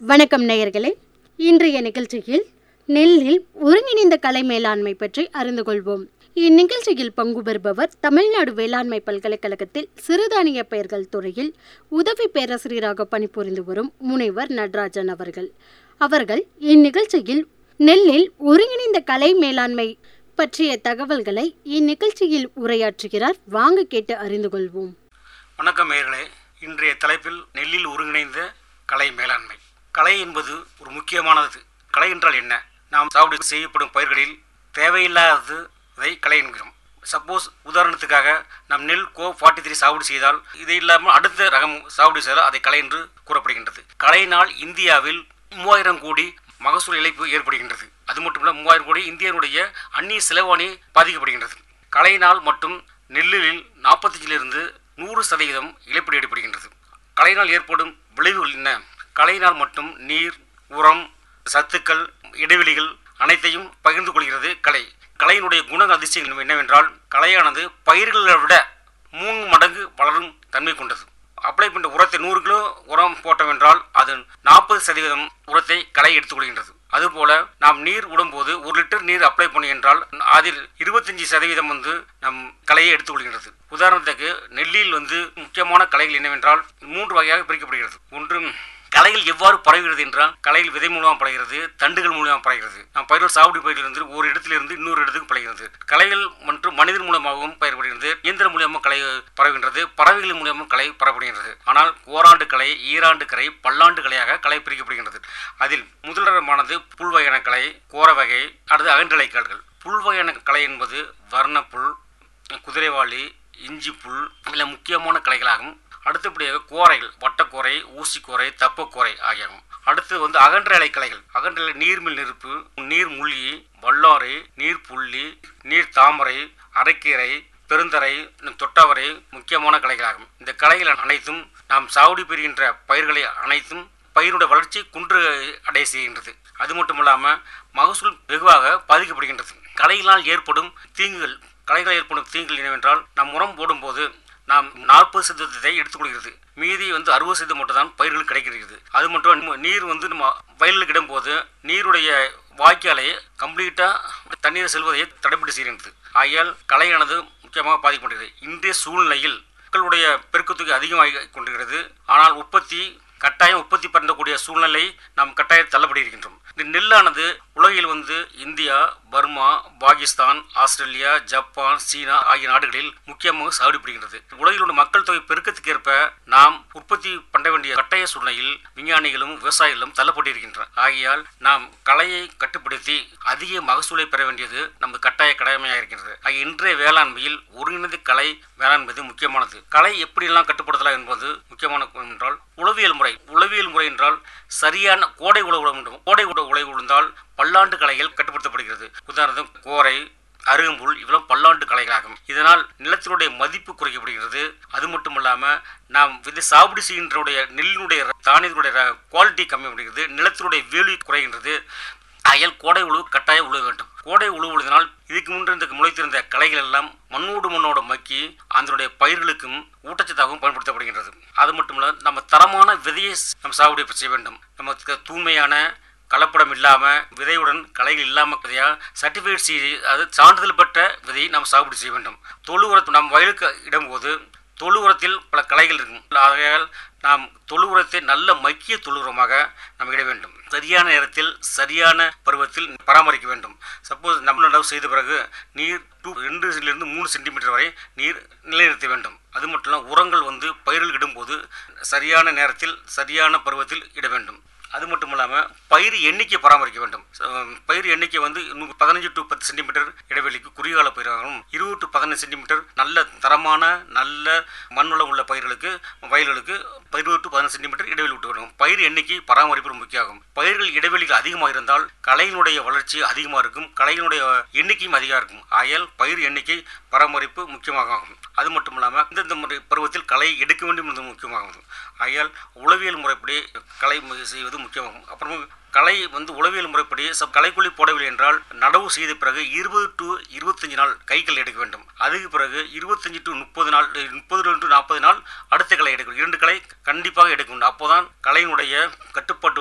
வணக்கம் நேயர்களே இன்றைய நிகழ்ச்சியில் நெல்லில் ஒருங்கிணைந்த கலை மேலாண்மை பற்றி அறிந்து கொள்வோம் இந்நிகழ்ச்சியில் பங்கு பெறுபவர் தமிழ்நாடு வேளாண்மை பல்கலைக்கழகத்தில் சிறுதானிய பயிர்கள் துறையில் உதவி பேராசிரியராக பணிபுரிந்து வரும் முனைவர் நடராஜன் அவர்கள் அவர்கள் இந்நிகழ்ச்சியில் நெல்லில் ஒருங்கிணைந்த கலை மேலாண்மை பற்றிய தகவல்களை இந்நிகழ்ச்சியில் உரையாற்றுகிறார் வாங்க கேட்டு அறிந்து கொள்வோம் வணக்கம் நேயர்களே இன்றைய தலைப்பில் நெல்லில் ஒருங்கிணைந்த கலை மேலாண்மை கலை என்பது ஒரு முக்கியமானது கலை என்றால் என்ன நாம் சாகுபடி செய்யப்படும் பயிர்களில் தேவையில்லாதது இதை கலை என்கிறோம் சப்போஸ் உதாரணத்துக்காக நாம் நெல் கோ ஃபார்ட்டி த்ரீ சாகுபடி செய்தால் இது இல்லாமல் அடுத்த ரகம் சாகுபடி செய்தால் அதை கலை என்று கூறப்படுகின்றது கலையினால் இந்தியாவில் மூவாயிரம் கோடி மகசூல் இழப்பு ஏற்படுகின்றது அது மட்டுமல்ல மூவாயிரம் கோடி இந்தியனுடைய அந்நிய செலவாணி பாதிக்கப்படுகின்றது கலையினால் மற்றும் நெல்லில் நாற்பத்தஞ்சிலிருந்து நூறு சதவீதம் இழப்பீடு ஏற்படுகின்றது கலையினால் ஏற்படும் விளைவுகள் என்ன கலையினால் மட்டும் நீர் உரம் சத்துக்கள் இடைவெளிகள் அனைத்தையும் பகிர்ந்து கொள்கிறது கலை கலையினுடைய குண அதிசயங்கள் என்னவென்றால் கலையானது பயிர்களை விட மூணு மடங்கு வளரும் தன்மை கொண்டது அப்ளை பண்ண உரத்தை நூறு கிலோ உரம் போட்டோம் அது நாற்பது சதவீதம் உரத்தை களை எடுத்துக்கொள்கின்றது அதுபோல நாம் நீர் விடும்போது ஒரு லிட்டர் நீர் அப்ளை பண்ணி என்றால் அதில் இருபத்தஞ்சி சதவீதம் வந்து நம் களையை எடுத்துக்கொள்கின்றது உதாரணத்துக்கு நெல்லியில் வந்து முக்கியமான கலைகள் என்னவென்றால் மூன்று வகையாக பிரிக்கப்படுகிறது ஒன்று கலைகள் எவ்வாறு பரவுகிறது என்றால் கலைகள் விதை மூலமாக பரவுகிறது தண்டுகள் மூலமாக பரவுகிறது நாம் பயிர்கள் சாகுபடி பயிரிலிருந்து ஒரு இடத்திலிருந்து இன்னொரு இடத்துக்கு பரவுகிறது கலைகள் மற்றும் மனிதர் மூலமாகவும் பயிர்படுகிறது இயந்திர மூலியமாக கலை பரவுகின்றது பறவைகள் மூலியமாக கலை பரவப்படுகின்றது ஆனால் ஓராண்டு கலை ஈராண்டு கலை பல்லாண்டு கலையாக கலை பிரிக்கப்படுகின்றது அதில் முதலிடமானது புல்வகையான கலை கோர வகை அடுத்து அகன்றலைக்கால்கள் புல்வகையான கலை என்பது வர்ணப்புல் குதிரைவாளி இஞ்சி புல் இதில் முக்கியமான கலைகளாகும் அடுத்தபடியாக கோரைகள் வட்டக்கோரை ஊசிக்கோரை தப்பக்கோரை ஆகியவும் அடுத்து வந்து அகன்ற இலை கலைகள் அகன்ற இலை நீர்மில் நெருப்பு நீர் முள்ளி வல்லாரை நீர் புள்ளி நீர் தாமரை அரைக்கீரை பெருந்தரை தொட்டவரை முக்கியமான கலைகளாகும் இந்த கலைகள் அனைத்தும் நாம் சாகுடி பெறுகின்ற பயிர்களை அனைத்தும் பயிருடைய வளர்ச்சி குன்று அடைய செய்கின்றது அது மட்டும் இல்லாமல் மகசூல் வெகுவாக பாதிக்கப்படுகின்றது கலைகளால் ஏற்படும் தீங்குகள் கலைகளால் ஏற்படும் தீங்குகள் என்னவென்றால் நாம் உரம் போடும்போது நாம் நாற்பது சதவீதத்தை எடுத்துக்கொள்கிறது மீதி வந்து அறுபது சதவீதம் மட்டும் தான் பயிர்கள் கிடைக்கிறது அது மட்டும் நீர் வந்து நம்ம வயலுக்கு இடும்போது நீருடைய வாய்க்காலை கம்ப்ளீட்டாக தண்ணீர் செல்வதை தடைப்பட்டு செய்கின்றது ஆகையால் கலையானது முக்கியமாக பாதிக்கப்படுகிறது இன்றைய சூழ்நிலையில் மக்களுடைய பெருக்கத்தொகை அதிகமாகி கொண்டிருக்கிறது ஆனால் உற்பத்தி கட்டாயம் உற்பத்தி பண்ணக்கூடிய சூழ்நிலை நாம் கட்டாயம் தள்ளப்படுகின்றோம் இந்த நெல்லானது உலகில் வந்து India Burma Pakistan Australia Japan சீனா ஆகிய நாடுகளில் முக்கியமாக சாகுபடிப்படுகின்றது உலகில் உள்ள மக்கள் தொகை பெருக்கத்துக்கு ஏற்ப நாம் உற்பத்தி பண்ண வேண்டிய கட்டாய சூழ்நிலையில் விஞ்ஞானிகளும் விவசாயிகளும் தள்ளப்பட்டிருக்கின்றனர் ஆகையால் நாம் கலையை கட்டுப்படுத்தி அதிக மகசூலை பெற வேண்டியது நமது கட்டாய கடமையாக இருக்கின்றது ஆகிய இன்றைய வேளாண்மையில் ஒருங்கிணைந்த கலை வேளாண்மை முக்கியமானது கலை எப்படியெல்லாம் கட்டுப்படுத்தலாம் என்பது முக்கியமான என்றால் உளவியல் முறை உளவியல் முறை என்றால் சரியான கோடை உழவு வேண்டும் கோடை உழவு உழவு விழுந்தால் பல்லாண்டு கலைகள் கட்டுப்படுத்தப்படுகிறது உதாரணம் கோரை அருகம்புல் இவ்வளவு பல்லாண்டு கலைகளாகும் இதனால் நிலத்தினுடைய மதிப்பு குறைக்கப்படுகிறது அது மட்டும் இல்லாமல் நாம் விதை சாகுபடி செய்கின்றனுடைய நெல்லினுடைய தானியத்தினுடைய குவாலிட்டி கம்மிப்படுகிறது நிலத்தினுடைய வேல்யூ குறைகின்றது ஆகையால் கோடை உழவு கட்டாயம் உழவு வேண்டும் கோடை உழுவுவதனால் இதுக்கு முன்பு இந்த முளைத்திருந்த கலைகள் எல்லாம் மண்ணோடு மண்ணோட மக்கி அதனுடைய பயிர்களுக்கும் ஊட்டச்சத்தாகவும் பயன்படுத்தப்படுகின்றது அது மட்டும் இல்ல நம்ம தரமான விதையை நம்ம சாகுபடி செய்ய வேண்டும் நமக்கு தூய்மையான கலப்படம் இல்லாமல் விதையுடன் கலைகள் இல்லாமல் விதையாக சர்டிஃபிகேட் செய்து அது சான்றிதழ் பெற்ற விதையை நாம் சாகுபடி செய்ய வேண்டும் தொழு உரத்தை நம் வயலுக்கு இடும்போது தொழு உரத்தில் பல கலைகள் இருக்கும் ஆகையால் நாம் தொழு உரத்தை நல்ல மக்கிய தொழு உரமாக நாம் இட வேண்டும் சரியான நேரத்தில் சரியான பருவத்தில் பராமரிக்க வேண்டும் சப்போஸ் நம்ம நடவு செய்த பிறகு நீர் டூ ரெண்டுலேருந்து மூணு சென்டிமீட்டர் வரை நீர் நிலைநிறுத்த வேண்டும் அது மட்டும் இல்லாமல் உரங்கள் வந்து பயிர்கள் இடும்போது சரியான நேரத்தில் சரியான பருவத்தில் இட வேண்டும் அது மட்டும் இல்லாமல் பயிர் எண்ணிக்கை பராமரிக்க வேண்டும் பயிர் எண்ணிக்கை வந்து பதினஞ்சு டு பத்து சென்டிமீட்டர் இடைவெளிக்கு குறுகால பயிராகவும் இருபது டு பதினஞ்சு சென்டிமீட்டர் நல்ல தரமான நல்ல மண்வளம் உள்ள பயிர்களுக்கு வயல்களுக்கு இருபது டு பதினஞ்சு சென்டிமீட்டர் இடைவெளி விட்டு வரும் பயிர் எண்ணிக்கை பராமரிப்பு முக்கியமாகும் பயிர்கள் இடைவெளிகள் அதிகமாக இருந்தால் கலையினுடைய வளர்ச்சி அதிகமாக இருக்கும் கலையினுடைய எண்ணிக்கையும் அதிகமாக இருக்கும் ஆகையால் பயிர் எண்ணிக்கை பராமரிப்பு முக்கியமாகும் அது மட்டும் இல்லாமல் இந்தந்த முறை பருவத்தில் களை எடுக்க வேண்டும் என்பது முக்கியமாகும் ஆகையால் உளவியல் முறைப்படி களை செய்வது முக்கியமாகும் அப்புறம் கலை வந்து உளவியல் முறைப்படி சப் களைக்குழி போடவில்லை என்றால் நடவு செய்த பிறகு இருபது டு இருபத்தஞ்சு நாள் கைகள் எடுக்க வேண்டும் அதுக்கு பிறகு இருபத்தஞ்சு டு முப்பது நாள் முப்பது டு நாற்பது நாள் அடுத்த களை எடுக்கணும் இரண்டு களை கண்டிப்பாக எடுக்க வேண்டும் அப்போதான் கலையினுடைய கட்டுப்பாட்டு வந்து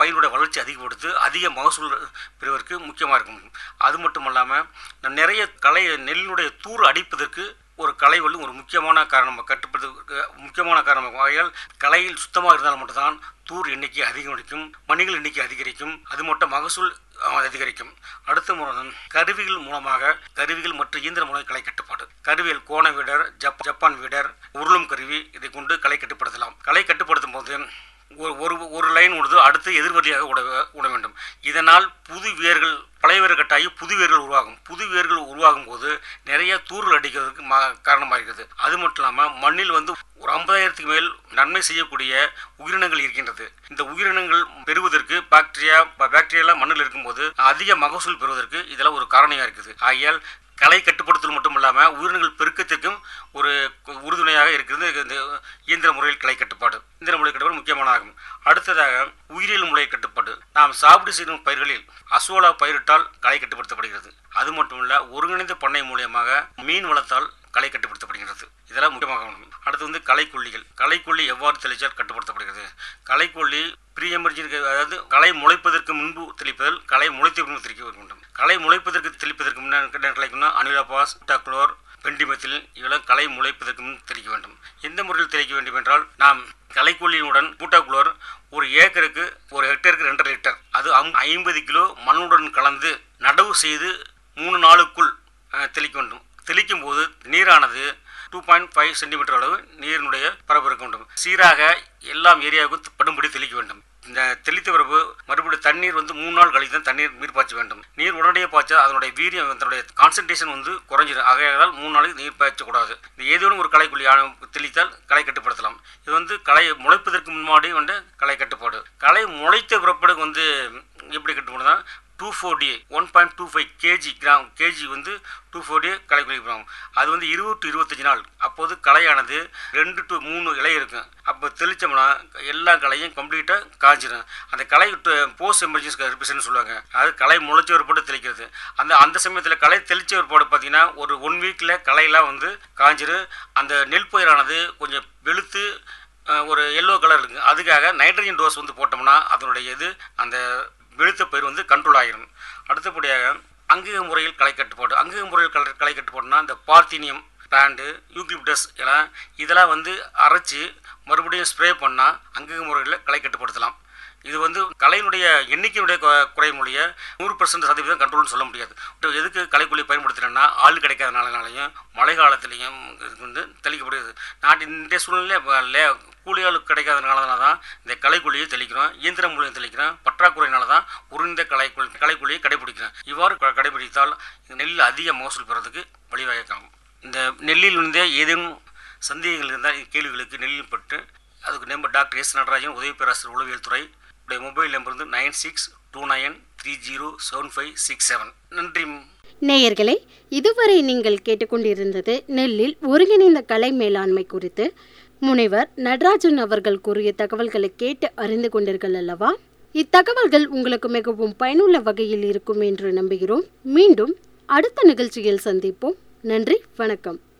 பயிரோட வளர்ச்சி அதிகப்படுத்து அதிக மகசூல் பெறுவதற்கு முக்கியமாக இருக்கும் அது மட்டும் இல்லாமல் நிறைய களை நெல்லினுடைய தூர் அடிப்பதற்கு ஒரு களை வந்து ஒரு முக்கியமான காரணம் கட்டுப்படுத்த முக்கியமான காரணம் ஆகையால் களையில் சுத்தமாக இருந்தால் மட்டும்தான் தூர் எண்ணிக்கை அதிகரிக்கும் மணிகள் எண்ணிக்கை அதிகரிக்கும் அது மட்டும் மகசூல் அஹ், அதிகரிக்கும் அடுத்த முறை கருவிகள் மூலமாக கருவிகள் மற்றும் இயந்திர மூலம் களை கட்டுப்பாடு கருவிகள் கோண வீடர் ஜப் ஜப்பான் வீடர் உருளும் கருவி இதை கொண்டு களை கட்டுப்படுத்தலாம் களை கட்டுப்படுத்தும் போது ஒரு ஒரு ஒரு லைன் விடுது அடுத்து எதிர்வழியாக விட விட வேண்டும் இதனால் புது வேர்கள் பழைய வேர்கள் கட்டாகி புது வேர்கள் உருவாகும் புது வேர்கள் உருவாகும் போது நிறைய தூறல் அடிக்கிறதுக்கு மா காரணமாக இருக்கிறது அது மட்டும் இல்லாமல் மண்ணில் வந்து ஒரு ஐம்பதாயிரத்துக்கு மேல் நன்மை செய்யக்கூடிய உயிரினங்கள் இருக்கின்றது இந்த உயிரினங்கள் பெறுவதற்கு பாக்டீரியா பாக்டீரியாலாம் மண்ணில் இருக்கும்போது அதிக மகசூல் பெறுவதற்கு இதெல்லாம் ஒரு காரணியாக இருக்குது ஆகையால் களை கட்டுப்படுத்தல் மட்டும் இல்லாமல் உயிரினங்கள் பெருக்கத்திற்கும் ஒரு உறுதுணையாக இருக்கிறது இந்த இயந்திர முறையில் களை கட்டுப்பாடு இயந்திர முறை கட்டுப்பாடு முக்கியமானதாகும் அடுத்ததாக உயிரியல் முறை கட்டுப்பாடு நாம் சாப்பிடு செய்யும் பயிர்களில் அசோலா பயிரிட்டால் களை கட்டுப்படுத்தப்படுகிறது அது மட்டுமல்ல ஒருங்கிணைந்த பண்ணை மூலியமாக மீன் வளர்த்தால் களை கட்டுப்படுத்தப்படுகிறது இதெல்லாம் முக்கியமாக கவனம். அடுத்து வந்து களைக்கொல்லிகள் களைக்கொல்லி எவ்வாறு தெளித்தால் கட்டுப்படுத்தப்படுகிறது களைக்கொல்லி ப்ரீ எமர்ஜென்சி அதாவது களை முளைப்பதற்கு முன்பு தெளிப்பதில் களை முளைத்த முன்பு தெளிக்க வேண்டும் களை முளைப்பதற்கு தெளிப்பதற்கு முன்னாடி என்ன கிடைக்கும்னா அனிலாபாஸ் டாக்ளோர் பெண்டிமெத்தில் இதெல்லாம் களை முளைப்பதற்கு முன் தெளிக்க வேண்டும் எந்த முறையில் தெளிக்க வேண்டும் என்றால் நாம் களைக்கொல்லியுடன் பூட்டாக்குளோர் ஒரு ஏக்கருக்கு ஒரு ஹெக்டருக்கு ரெண்டரை லிட்டர் அது ஐம்- ஐம்பது கிலோ மண்ணுடன் கலந்து நடவு செய்து மூணு நாளுக்குள் அஹ், தெளிக்க வேண்டும் தெளிக்கும் போது நீரானது டூ பாயிண்ட் ஃபைவ் சென்டிமீட்டர் அளவு நீரினுடைய பரப்பு இருக்க வேண்டும் சீராக எல்லாம் ஏரியாவுக்கும் படும்படி தெளிக்க வேண்டும் இந்த தெளித்த பிறகு மறுபடியும் தண்ணீர் வந்து மூணு நாள் கழித்து தான் தண்ணீர் நீர் பாய்ச்ச வேண்டும் நீர் உடனடியாக பாய்ச்சா அதனுடைய வீரியம் அதனுடைய கான்சன்ட்ரேஷன் வந்து குறைஞ்சிடும் ஆகையால் மூணு நாளைக்கு நீர் பாய்ச்சக்கூடாது இந்த ஏதேனும் ஒரு களைக்குள்ளி ஆ- தெளித்தால் களை கட்டுப்படுத்தலாம் இது வந்து களை முளைப்பதற்கு முன்னாடி வந்து களை கட்டுப்பாடு களை முளைத்த பிறப்பாடு வந்து எப்படி கட்டுப்படுதுன்னா two four D one point two five KG gram KG வந்து டூ ஃபோர் டி களை குளிக்கிறோம் அது வந்து இருபது டு இருபத்தஞ்சி நாள் அப்போது களையானது ரெண்டு டு மூணு இலை இருக்கும் அப்போ தெளித்தோம்னா எல்லா களையும் கம்ப்ளீட்டாக காய்ச்சிடும் அந்த களை போஸ்ட் எமர்ஜென்சி ரிபிஷன் சொல்லுவாங்க அது களை முளைச்ச ஒரு போட்டு தெளிக்கிறது அந்த அந்த சமயத்தில் களை தெளிச்ச ஒரு போட்டு பார்த்தீங்கன்னா ஒரு ஒன் வீக்கில் களையெல்லாம் வந்து காய்ச்சிரும் அந்த நெல் பயிரானது கொஞ்சம் வெளுத்து அஹ், ஒரு எல்லோ கலர் இருக்குது அதுக்காக நைட்ரஜன் டோஸ் வந்து போட்டோம்னா அதனுடைய இது அந்த வெளுத்த பயிர் வந்து கண்ட்ரோல் ஆகிடும் அடுத்தபடியாக அங்கீக முறையில் களை கட்டுப்பாடு அங்கீக முறையில் களை களை கட்டுப்பாடுனா இந்த பார்த்தினியம் பிளான்டு யூக்லிப்டஸ் எல்லாம் இதெல்லாம் வந்து அரைச்சி மறுபடியும் ஸ்ப்ரே பண்ணால் அங்கீக முறையில் களை கட்டுப்படுத்தலாம் இது வந்து கலையினுடைய எண்ணிக்கையினுடைய கு- குறையும் மொழிய நூறு பர்சன்ட் சதவீதம் கண்ட்ரோல்னு சொல்ல முடியாது இப்ப எதுக்கு கலைக்குள்ளி பயன்படுத்துகிறேன்னா ஆள் கிடைக்காதனாலையும் மழை காலத்துலேயும் இது வந்து தெளிக்கப்படுகிறது நாட்டு இந்த சூழ்நிலை கூலி ஆள் கிடைக்காதனால தான் இந்த கலைக்குழியை தெளிக்கிறோம் இயந்திரம் மூலியம் தெளிக்கிறோம் பற்றாக்குறையினால தான் உருந்த கலைக்குழி கலைக்குழியை கடைபிடிக்கிறோம் இவ்வாறு க- கடைபிடித்தால் இந்த நெல் அதிக மகசூல் பெறதுக்கு வழிவகைக்கும் இந்த நெல்லில் இருந்தே ஏதேனும் சந்தேகங்கள் இருந்தால் இந்த கேள்விகளுக்கு நெல்லில் பட்டு அதுக்கு நம்பர் டாக்டர் எஸ் நடராஜன் உதவி பேராசிரியர் உளவியல் துறை உடைய மொபைல் நம்பர் வந்து nine six two nine three zero seven five six seven நன்றி நேயர்களே இதுவரை நீங்கள் கேட்டுக்கொண்டிருந்தது நெல்லில் ஒருங்கிணைந்த கலை மேலாண்மை குறித்து முனைவர் நடராஜன் அவர்கள் கூறிய தகவல்களை கேட்டு அறிந்து கொண்டீர்கள் அல்லவா இத்தகவல்கள் உங்களுக்கு மிகவும் பயனுள்ள வகையில் இருக்கும் என்று நம்புகிறோம் மீண்டும் அடுத்த நிகழ்ச்சியில் சந்திப்போம் நன்றி வணக்கம்